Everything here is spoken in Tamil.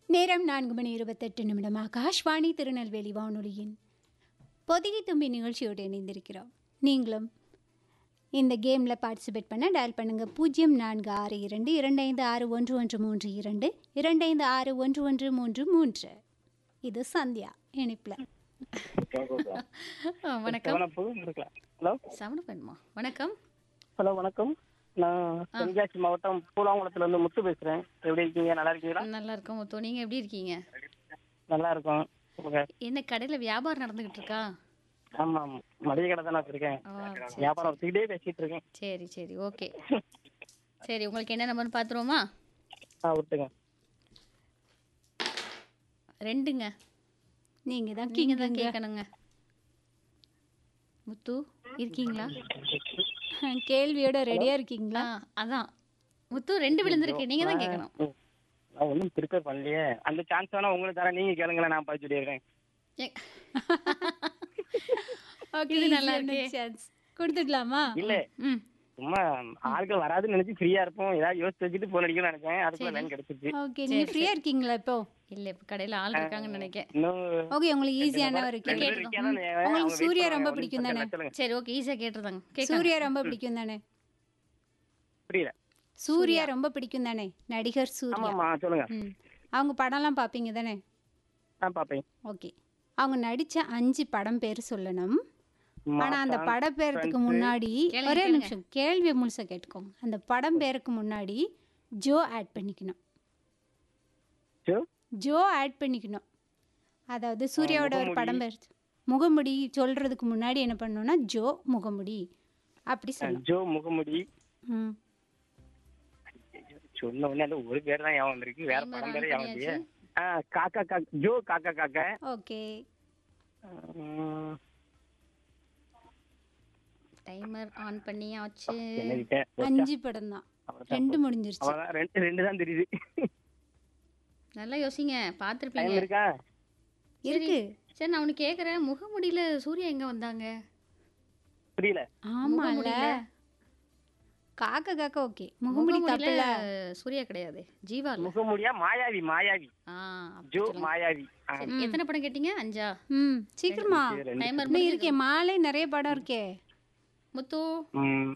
நேரம் நான்கு மணி இருபத்தெட்டு நிமிடம் ஆகாஷ்வாணி திருநெல்வேலி வானொலியின் பொதிகை தும்பி நிகழ்ச்சியோடு இணைந்திருக்கிறோம் நீங்களும் இந்த கேமில் பார்ட்டிசிபேட் பண்ண டயல் பண்ணுங்கள் பூஜ்ஜியம் நான்கு ஆறு இரண்டு இரண்டு ஐந்து ஆறு ஒன்று ஒன்று மூன்று இரண்டு இரண்டு ஐந்து ஆறு ஒன்று ஒன்று மூன்று மூன்று இது சந்தியா இணைப்பில் ஆ, வணக்கம் ஹலோ சவண பெண்மா வணக்கம் ஹலோ வணக்கம் நான் தென்காசி மாவட்டம் பூலாங்குளத்துல இருந்து முத்து பேசுறேன் எப்படி இருக்கீங்க நல்லா இருக்கீங்களா நல்லா இருக்கோம் முத்து நீங்க எப்படி இருக்கீங்க நல்லா இருக்கும் சொல்லுங்க என்ன கடையில வியாபாரம் நடந்துகிட்டு இருக்கா ஆமா மளிகை கடை தான் வச்சிருக்கேன் ஆ, சரி, வியாபாரம் வச்சுக்கிட்டே பேசிட்டு இருக்கேன் சரி சரி ஓகே சரி உங்களுக்கு என்ன நம்பர்னு பார்த்துருவோமா ஆ விட்டுங்க ரெண்டுங்க நீங்கள் தான் நீங்க தான் கிங்குங்க கேட்கணுங்க முத்து இருக்கீங்களா கேள்வியோட ரெடியாக ஆ இருக்கீங்களா அதான் முத்து ரெண்டு விழுந்திருக்கு நீங்க தான் கேட்கணும் ம். நான் ஒன்றும் ப்ரிப்பேர் பண்ணலையே அந்த சான்ஸ் வேணா உங்களுக்கு தரேன் நீங்க கேளுங்களேன் நான் படிச்சு சொல்லிடுறேன் ஏ- ஓகே இது நல்லா இருக்கே. சான்ஸ் கொடுத்துடலாமா இல்ல ம் சும்மா ஆட்கள் வராதுன்னு நினைச்சு ஃப்ரீயா இருப்போம் ஏதாவது யோசிச்சு வச்சுட்டு போன் அடிக்கணும்னு நினைச்சேன் அதுக்குள்ள லைன் கிடைச்சிச்சு ஓகே நீங்கள் ஃப்ரீயாக இருக்கீங்களா இப்போ இல்ல இப்ப கடையில ஆள் இருக்காங்கன்னு நினைக்கிறேன் இன்னும் ஓகே உங்களுக்கு ஈஸியான ஒரு ரெண்டு கேள்வி பேர் இருக்காங்க, அவங்க உங்களுக்கு wait சூர்யா பண்ணுவாங்க. ரொம்ப ஒரு பிடிக்கும் நிமிஷம் தானே சொல்லுங்க. சரி ஓகே ஈஸியா கேட்டுருந்தாங்க கேட்க சூர்யா ரொம்ப பிடிக்கும் தானே புரியல சூர்யா ரொம்ப பிடிக்கும் தானே நடிகர் ஆமா சூர்யா ஆமா சொல்லுங்க ம் அவங்க படம்லாம் பார்ப்பீங்க தானே நான் பாப்பேன் ஓகே அவங்க நடித்த அஞ்சு படம் பேர் சொல்லணும் ஆனால் அந்த மாசான், பட பேரத்துக்கு friends. முன்னாடி கேளுங்க, ஒரே கேளுங்க. நிமிஷம் கேள்வியை முழுசா கேட்டுக்கோங்க அந்த படம் பேருக்கு முன்னாடி ஜோ ஆட் பண்ணிக்கணும் சோ, ஜோ ஆட் பண்ணிக்கணும் அதாவது சூர்யாவோட ஒரு படம் பேர் முகமுடி சொல்கிறதுக்கு முன்னாடி என்ன பண்ணணும்னா ஜோ முகமுடி அப்படி சொல்லணும் ஜோ முகமுடி ம் சொன்ன உடனே அந்த ஒரு பேர் தான் ஞாபகம் வந்திருக்கு வேற Timer படம் on பேரே ஞாபகம் இல்லையே பண்ணியாச்சு. ஆ, காக்கா காக்கா ஜோ காக்கா காக்கா ஓகே உம், டைமர் ஆன் பண்ணியாச்சு என்னகிட்ட அஞ்சு படம் தான் அவ்வளவுதான். ரெண்டு முடிஞ்சிருச்சு அவ்வளவுதான் ரெண்டு ரெண்டு தான் தெரியுது நல்லா யோசிங்க டைம் பார்த்துருப்பீங்க இருக்கா இருக்கு சரி நான் உனக்கு கேட்குறேன் முகமுடியில சூர்யா எங்க வந்தாங்க புரியல ஆமால முகமுடியில? காக்கா காக்கா ஓகே முகமுடி தப்பில்ல முகமுடியில சூர்யா கிடையாது ஜீவா இல்ல முகமுடியா மாயாவி மாயாவி ஆ அப்ப ஜோ சொல்லுங்க. மாயாவி ஆ, சரி, எத்தனை படம் கேட்டீங்க அஞ்சா ம் சீக்கிரமா ரெண்டு. டைமர் இன்னும் இருக்கே மாலை நிறைய படம் இருக்கே முத்து உம்,